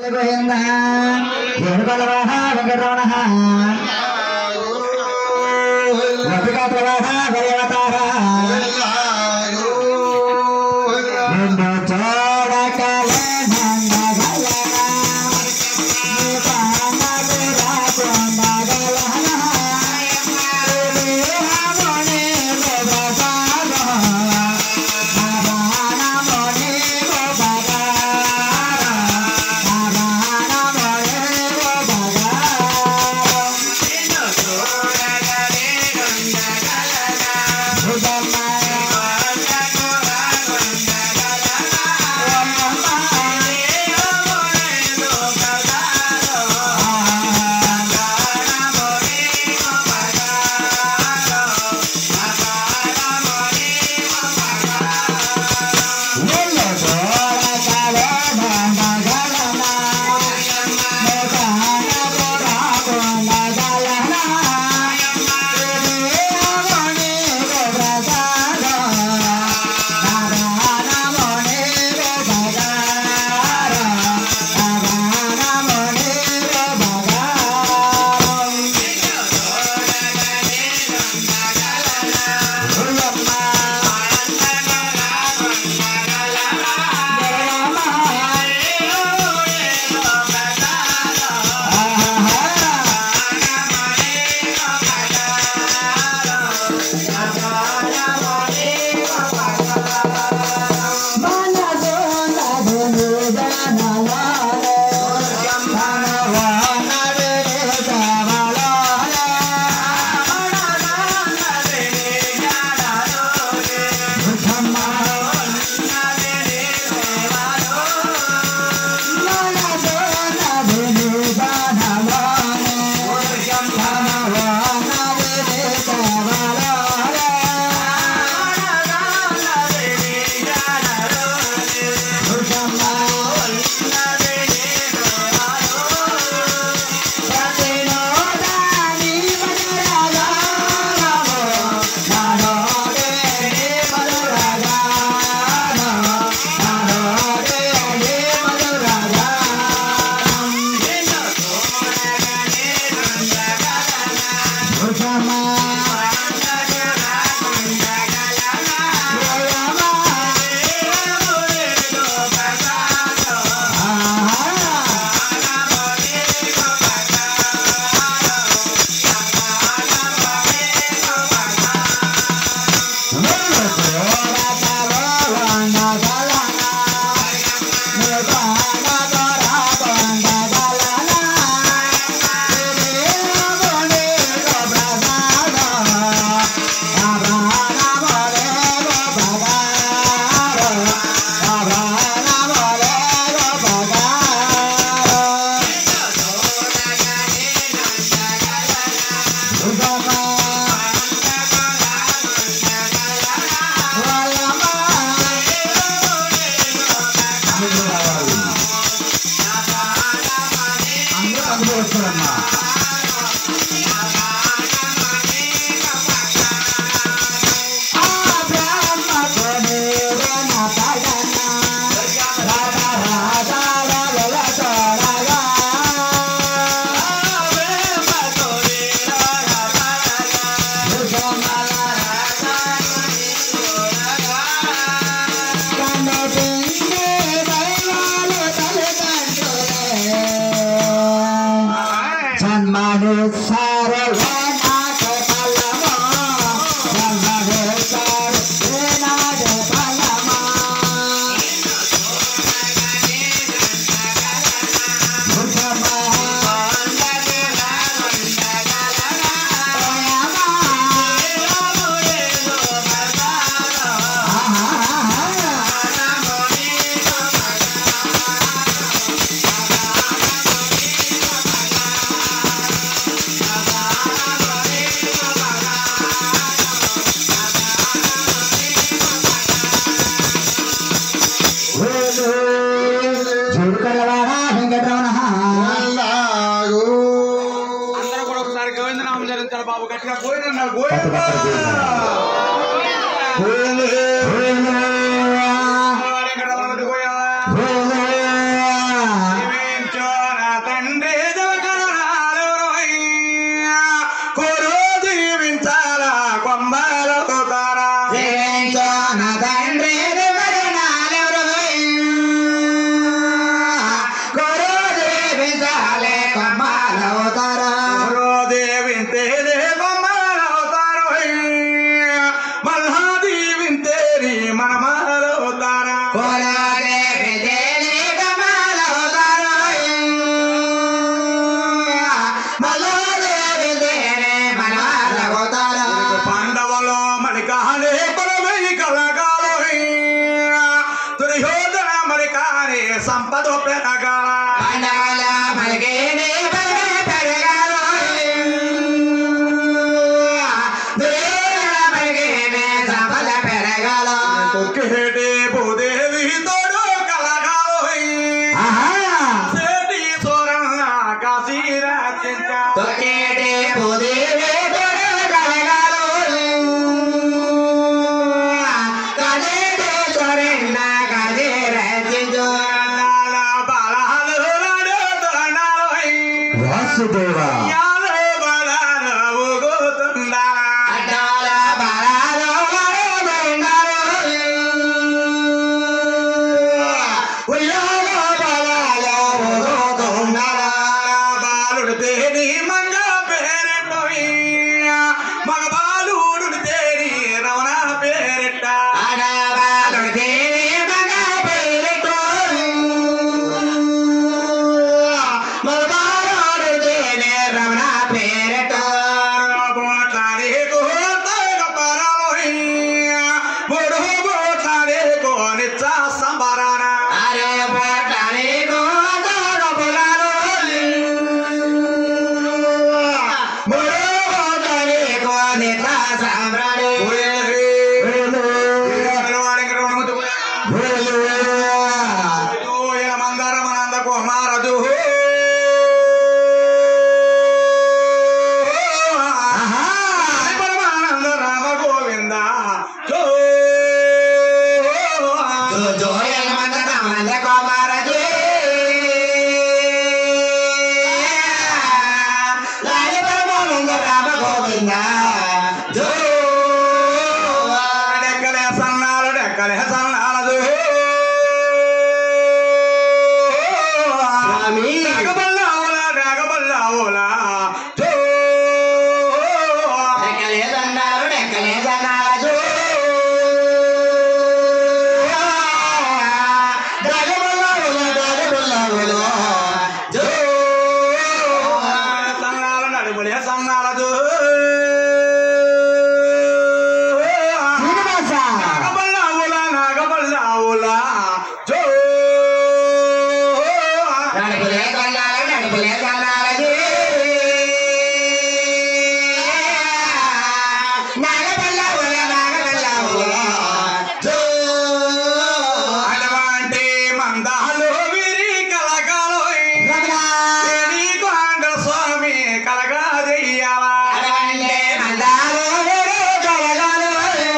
గోవింద ఏడుకొలవాహ వెంకటరమణ లపికా ప్రవాహ గరియవతార నిన్ను చూడకలే నందగలనా నీ పాదముల కొండగలనా దేహముని గోపగాన నారాయణముని గోపగాన నారాయణముని గోపగాన జన్మను సర్వనాథ ఫలమా జన్మను సర్వనాథ ఫలమా జోడుకలవాడా వెంకటరమణ అందరూ కూడా ఒకసారి గోవింద నామం జరించాలి బాబు గట్టిగా గోవింద గోవింద గోవింద గోవింద సిద్ధుడా యాలో బలాలు ఊగుతుందా. అడ్డాల బలాలు వరదొంగలు. ఉయ్యాల బలాలు ఊగుతుండరా. బాలుడు తేని మంగ పేరెట్టోయ్య. మగ బాలుడు తేని రమణ పేరెట్ట ఆడవాళ్ళకి మగ పేరుతోను. మగవాళ్ళకి రమణ పేరుతో. బోట్లాడే కోతగ పరమోయ్య. మూడు బోట్లాడే కోనిచ్చ సంబరాన అరే పట్టణి గోదాల పొలాలు. మూడు గోదాలి కోనిత సామ్రాణి. వేలు, వేలు. ఆహా. జో జో యలమంద రామంద కుమారజీ. లాలి పరమానంద రామ గోవింద. జో. స్వామి. డెక్కలే దండాలు, డెక్కలే దండాల జో. డగబుల్లవుల, డగబుల్లవుల. జో. శ్రీనివాస. నడుపులే దండాలు, నడుపులే దండాల జో. నాగబల్లవుల, నాగబల్లవుల. జో. అటువంటి మందాలు విరి కలకాలోయ్ రమణ. నీకు ఆంధ్ర స్వామి కలగా దెయ్యాలా అడవంటే మందాలు వేరే కలగాలు.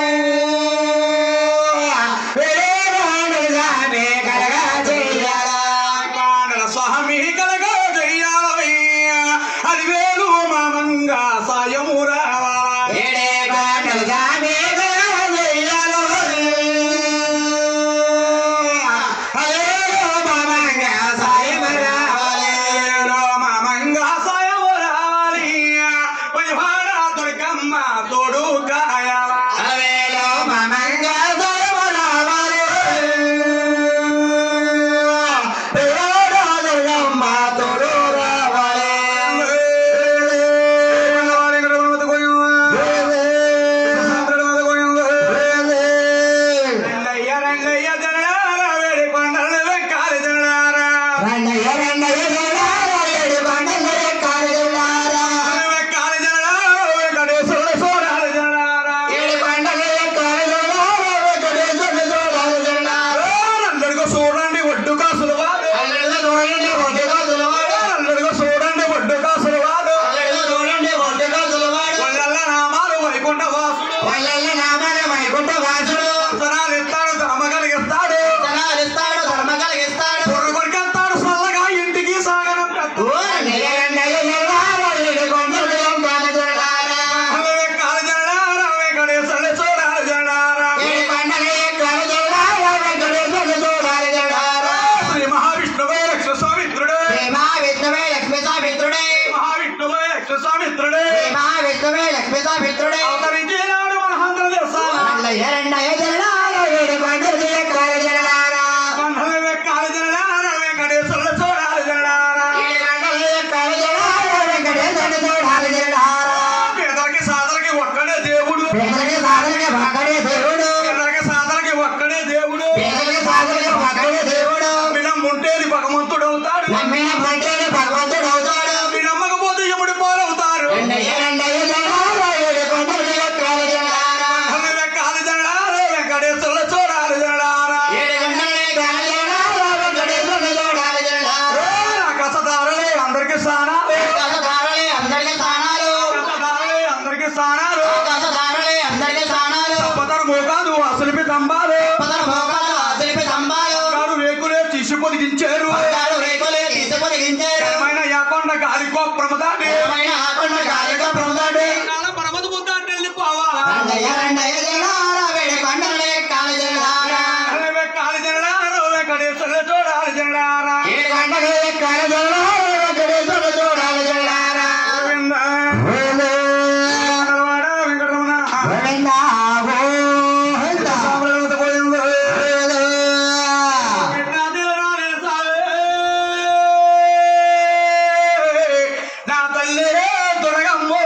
వేరే వాడు సామే కలగా చెయ్యాలా. ఆంధ్ర స్వామి కలగా దెయ్యాలోయ్ అది వేలు మామంగా సాయము రావాలా వేరే వాడు సామే కలగా చెయ్యాలో. అదేదో మమంగా సాయం రావాలి. వేలు మామంగా సాయము రావాలి వైవాడ దుర్గమ్మ తోడు కాయాలా అవేలో మమంగా సాయం రావాలి. పేదోడులమ్మ తోడు రావాలి. రంగయ్య రంగయ్య జనడార వేడి కొండలు వెక్కాలి జనడారా రండయ్య రండయ్య జనాల ఏడు బండలు ఎక్కాలి జనారా. వెక్కాలి జనడార వెంకటేశ్వరుడు సోడాలి జనడారా ఏడు బండలు ఎక్కాలి జనారా. వెంకటేశ్వరుడు చూడాలి జనారా. అందరికీ చూడండి ఒడ్డు కాసులు వాడు అల్లెళ్ళు చూడండి ఒంటి కాసుల వాడు. అందరికీ చూడండి ఒడ్డు కాసులు వాడు అల్లెళ్ళు చూడండి ఒంటి కాసుల వాడు. వాళ్ళ నామాలు వైకుంఠ వాసుడు వాళ్ళెల్ల నామాన వైకుంఠ వాసుడు. సనాలు ఇస్తాడు ధర్మ కలిగిస్తాడు ధనాలు ఇస్తాడు, ధర్మ కలిగిస్తాడు. కొడుకొడికెత్తాడు చల్లగా ఇంటికి సాగనం ఓ రండయ్య రండయ్య జనాల ఏడు బండలు ఎక్కాలి జనారా. వెక్కాలి జనడార వెంకటేశ్వరుడు సోడాలి జనడారా ఏడు బండలు ఎక్కాలి జనారా. వెంకటేశ్వరుడు చూడాలి జనారా. శ్రీ మహావిష్ణువే లక్ష్మ స్వామిత్రుడే ప్రేమ విష్ణువే లక్ష్మీ సామిత్రుడే మహావిష్ణువే లక్ష్మ స్వామిత్రుడే ప్రేమ విష్ణువే లక్ష్మీ సామిత్రుడే అవతరించినాడు మన ఆంధ్ర దేశాల రండయ్య రండయ్య జనాల ఏడు బండలు ఎక్కాలి జనారా. బంధన వెక్కాలి జనడార వెంకటేశ్వరుడు చూడాలి జనడారా ఏడు బండలు ఎక్కాలి జనారా. వెంకటేశ్వరుడు చూడాలి జనారా. పేదలకి సాధనకి ఒక్కడే దేవుడు పేదలకి సాధనకి ఒక్కడే దేవుడు పేదలకి సాధనకి ఒక్కడే దేవుడు పేదలకి సాధనకి ఒక్కడే దేవుడు వినం ఉంటేది భగవంతుడు అవుతాడు నమ్మిన పంటేనే భగవంతుడు అవుతాడు వినమ్మకపోతే యముడి పాలవుతారు రెండయ్య రెండయ్య జనాల ఏడు బండలు ఎక్కాలి జనారా. బంధన వెక్కాలి జనడార వెంకటేశ్వరుడు చూడాలి జనడారా ఏడు బండలు ఎక్కాలి జనారా. వెంకటేశ్వరుడు చూడాలి జనారా. కసదారులే అందరికి స్నానాలు ఆకాశధారలే అందరికీ స్నానాలు కసదారులే అందరికి స్నానాలు ఆకాశధారలే అందరికీ స్నానాలు పదరు మోకాదు అసలిపి తంబాలు పదర భోగాలు అసలిపి స్తంభాలు గారు వేకులే తీసి పొదిగించారు బంగారు రేకులే తీసి పొదిగించారు ఏమైనా యాకొండ కొండ గాలి గోపురము దాటి ఏమైనా కొండ గాలిగా ప్రముదాడు నాన్న పరమతి బుద్ధ అంటే వెళ్ళిపోవాలా రండయ్య రండయ్య జనారా వేడి కొండలే కాలు జనారా అలవే కాలి జనడారు వెంకటేశ్వర చూడాలి జనడారా ఏడు గంటలు కాలు జనారా వెంకటేశ్వర చూడాలి జనారా గోవింద నరవాడ వెంకటరమణ గోవిందా గోవిందా సామరవత గోవింద గోవిందా విఘ్నాధిరాలే సావే. నా తల్లి దొరగమ్మో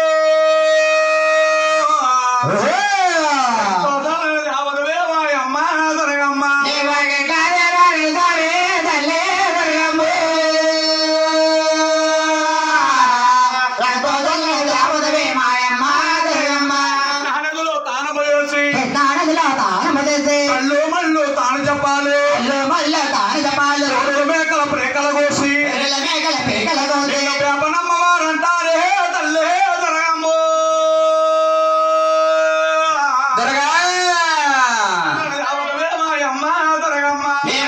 సోదరులు అవరువే మాయమ్మ దొరగమ్మ నానదులో తానబోయేసి కళ్ళు మళ్ళు తాను చెప్పాలి ఎవరు మేకల ప్రేకల కోసి నిన్ను పేపనమ్మ వారంటారే తల్లి దొరగమ్మో అవరువే మాయమ్మ దొరగమ్మ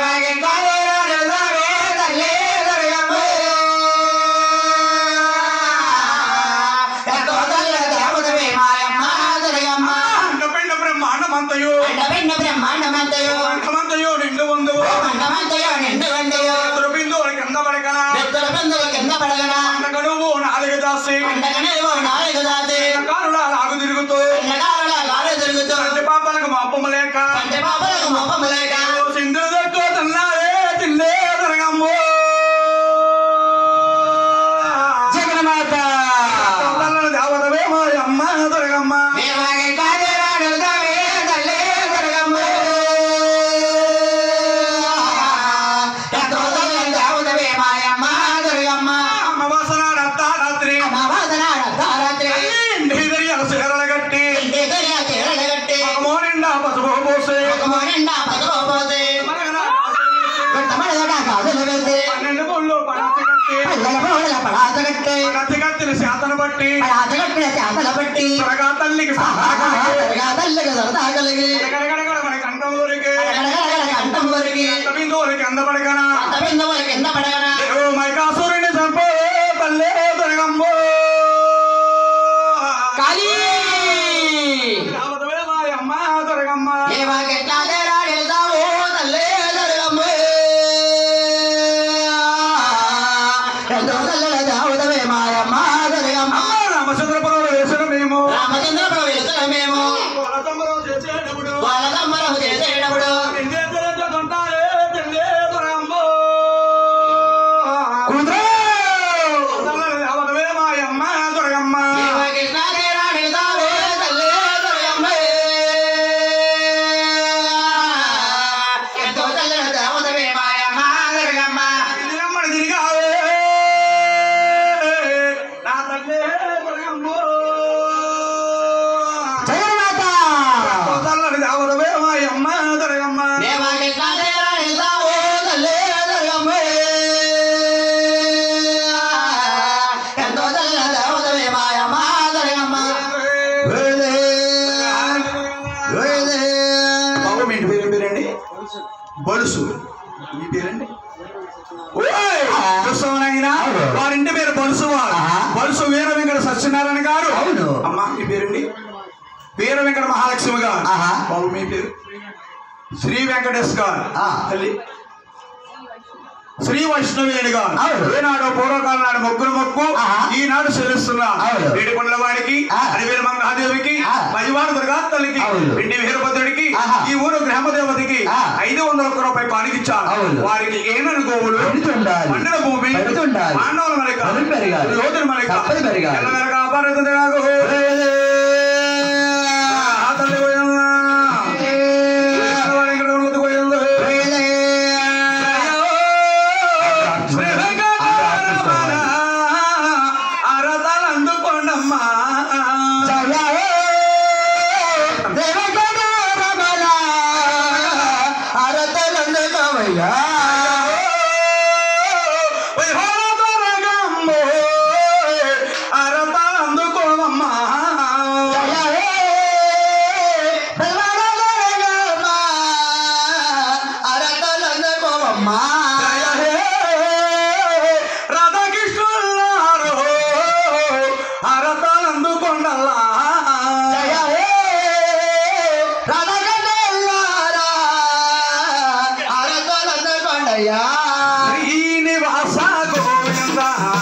అండపిండ బ్రహ్మాండమంతయు బ్రహ్మాండమంతయో అండమంతయు నిండు ఉంది మండమంతయో నిండు వందయో ఎదురు బిందువుల కింద పడకన నెత్తుల బిందువు కింద పడగన అండగడువు నాలుగు దాసి పండగనే ఓ నాలుగు దాటి కారుల లాగు తిరుగుతూ ఎండకారుల గాలి తిరుగుతూ కంటి పాపలకు మాపము లేక పంట పాపలకు మొప్పము లేక సింధు దక్కు తిన్నారే తిండే దొరగమ్మో జగన్మాత తల్లల దేవతవే మాయమ్మ దొరగమ్మ దేవాగే కాజరాడు దావే తల్లే దొరగమ్మ ఎంతో తల్లి దావుదవే మాయమ్మ దొరగమ్మ అమ్మ వాసనాడ రాత్రి అమావాసనాడు అర్ధరాత్రి ఇంటిదరియాల చీరలు కట్టి ఇంటి దొరియ చీరలు కట్టి మగమో నిండా పసుపు పోసి ఒక నిండా పదకపోతే మనగన కొట్టమడగట కాదులు వేసి పన్నెండు పుల్లు పడాతి కట్టి పిల్లల పోడల పడాత కట్టి కత్తి కత్తిని శాతను బట్టి పడాత కట్టిన చేతల బట్టి త్వరగా తల్లికి సహాయం త్వరగా తల్లికి సరదా కలిగి గడగడగడ మన కంఠం ఊరికి గడగడగడ కంఠం వరికి బిందువులకి అందపడకనా అంత బిందువుల కింద పడగన దేవు మైకాసురుని చంపో తల్లే దొరగమ్మో కాళీ రావదవే మాయమ్మ దొరగమ్మ ఏవాకెట్లా తేరాడెళ్తావో తల్లే దొరగమ్మ ఎంతో తల్లెల దావుదవే మాయమ్మ దొరగమ్మ రామచంద్రపురం వేసిన మేము రామచంద్ర వెలుతుల మేము కొలతమ్మలో చేసేటప్పుడు వాళ్ళ తమ్మరం చేసేటప్పుడు నిన్నే తెలియజేస్తుంటారే తల్లే దొరగమ్మో కుదురు తల్లే రావదవే మాయమ్మ దొరగమ్మ కృష్ణ తేరాడెళ్తావో తల్లే దొరగమ్మ ఎంతో తల్లెల దావుదవే మాయమ్మ దొరగమ్మ తిరిగమ్మని తిరిగావే నా తల్లే దొరగమ్మో జగన్మాత తల్లని రావదవే మాయమ్మ దొరగమ్మ దేవాకృష్ణ తేరాడెళ్తావో తల్లే దొరగమ్మ ఎంతో తల్లెల దావుదవే మాయమ్మ దొరగమ్మ బాబు మీ ఇంటి పేరు ఏం పేరండి బలుసు మీ పేరండి ఓయ్! చూస్తామనైనా వారి ఇంటి పేరు బలుసు వారు ఆహా. బలుసు వీర వెంకట సత్యనారాయణ గారు అవును. అమ్మా మీ పేరండి వీర వెంకట మహాలక్ష్మి గారు ఆహా. బాబు మీ పేరు శ్రీ వెంకటేష్ గారు ఆ. తల్లి శ్రీ వైష్ణవేణి గారు అవును. ఏనాడు పూర్వకాలం నాడు మొగ్గులు మొక్కు ఆహా. ఈనాడు చెల్లిస్తున్నా అవును. వేడికొండల వాడికి ఆ. అడివేలు మంగాదేవికి ఆ. మజివాడ దుర్గా తల్లికి అవును. పిండి వీరభద్రుడికి ఆహా. ఈ ఊరు గ్రామదేవతకి ఆ. ఐదు వందల ఒక్క రూపాయి కానికిచ్చారు అవును. వారికి ఏనను గోవులు పెడుతుండాలి. పండిన భూమి పెడుతుండాలి. మానవుల మలిక పనులు పెరగాలి. యోధుల మలిక సంపద పెరగాలి. ఎల్లవెనక అపరిచితుడు నాకు. ఆ తల్లి పోయిందా? ఎల్లవాడి ఇక్కడ ఉన్నది పోయిందా? శ్రీ వెంకటరమణ, అరతలు అందుకోండమ్మా అరతలు అందుకోమమ్మా నంద